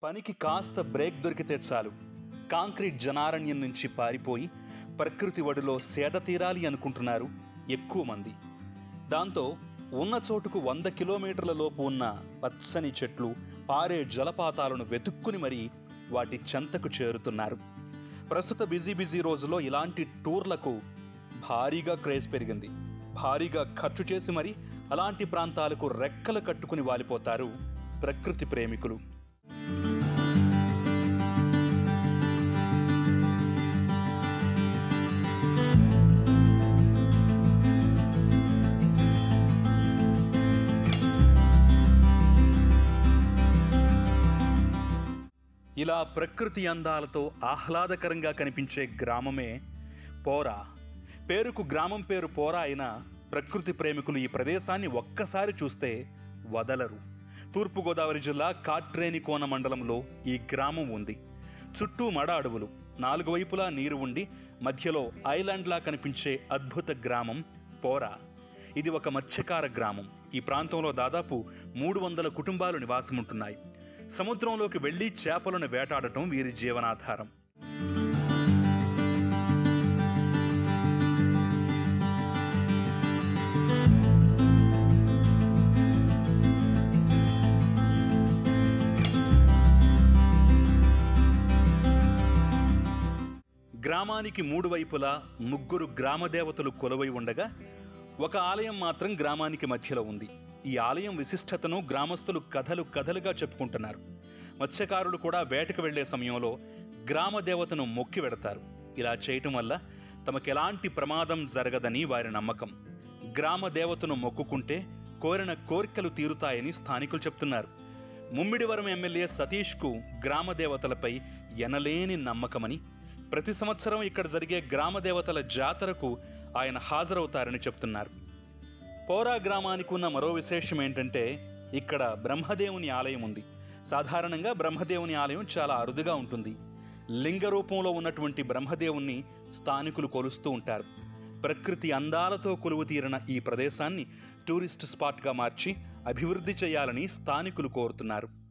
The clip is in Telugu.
పనికి కాస్త బ్రేక్ దొరికితే చాలు కాంక్రీట్ జనారణ్యం నుంచి పారిపోయి ప్రకృతి ఒడిలో సేద తీరాలి అనుకుంటున్నారు ఎక్కువ మంది దాంతో ఉన్న చోటుకు వంద కిలోమీటర్ల లోపు ఉన్న పచ్చని చెట్లు పారే జలపాతాలను వెతుక్కుని మరీ వాటి చెంతకు చేరుతున్నారు ప్రస్తుత బిజీ బిజీ రోజులో ఇలాంటి టూర్లకు భారీగా క్రేజ్ పెరిగింది భారీగా ఖర్చు చేసి మరి అలాంటి ప్రాంతాలకు రెక్కలు కట్టుకుని వాలిపోతారు ప్రకృతి ప్రేమికులు ఇలా ప్రకృతి అందాలతో ఆహ్లాదకరంగా కనిపించే గ్రామమే పోరా పేరుకు గ్రామం పేరు పోరా అయినా ప్రకృతి ప్రేమికులు ఈ ప్రదేశాన్ని ఒక్కసారి చూస్తే వదలరు తూర్పుగోదావరి జిల్లా కాట్రేనికోన మండలంలో ఈ గ్రామం ఉంది చుట్టూ మడ అడవులు నాలుగు వైపులా నీరు ఉండి మధ్యలో ఐలాండ్లా కనిపించే అద్భుత గ్రామం పోరా ఇది ఒక మత్స్యకార గ్రామం ఈ ప్రాంతంలో దాదాపు మూడు వందల కుటుంబాలు నివాసముంటున్నాయి సముద్రంలోకి వెళ్లి చేపలను వేటాడటం వీరి జీవనాధారం గ్రామానికి మూడు వైపులా ముగ్గురు గ్రామదేవతలు కొలువై ఉండగా ఒక ఆలయం మాత్రం గ్రామానికి మధ్యలో ఉంది ఈ ఆలయం విశిష్టతను గ్రామస్తులు కథలు కథలుగా చెప్పుకుంటున్నారు మత్స్యకారులు కూడా వేటకు వెళ్లే సమయంలో గ్రామ దేవతను మొక్కి వెడతారు ఇలా చేయటం వల్ల తమకెలాంటి ప్రమాదం జరగదని వారి నమ్మకం గ్రామ దేవతను మొక్కుకుంటే కోరిన కోరికలు తీరుతాయని స్థానికులు చెప్తున్నారు ముమ్మిడివరం ఎమ్మెల్యే సతీష్కు గ్రామ దేవతలపై ఎనలేని నమ్మకమని ప్రతి సంవత్సరం ఇక్కడ జరిగే గ్రామ దేవతల జాతరకు ఆయన హాజరవుతారని చెప్తున్నారు పోరా గ్రామానికి ఉన్న మరో విశేషం ఏంటంటే ఇక్కడ బ్రహ్మదేవుని ఆలయం ఉంది సాధారణంగా బ్రహ్మదేవుని ఆలయం చాలా అరుదుగా ఉంటుంది లింగ రూపంలో ఉన్నటువంటి బ్రహ్మదేవుణ్ణి స్థానికులు కొలుస్తూ ఉంటారు ప్రకృతి అందాలతో కొలువు తీరిన ఈ ప్రదేశాన్ని టూరిస్ట్ స్పాట్గా మార్చి అభివృద్ధి చేయాలని స్థానికులు కోరుతున్నారు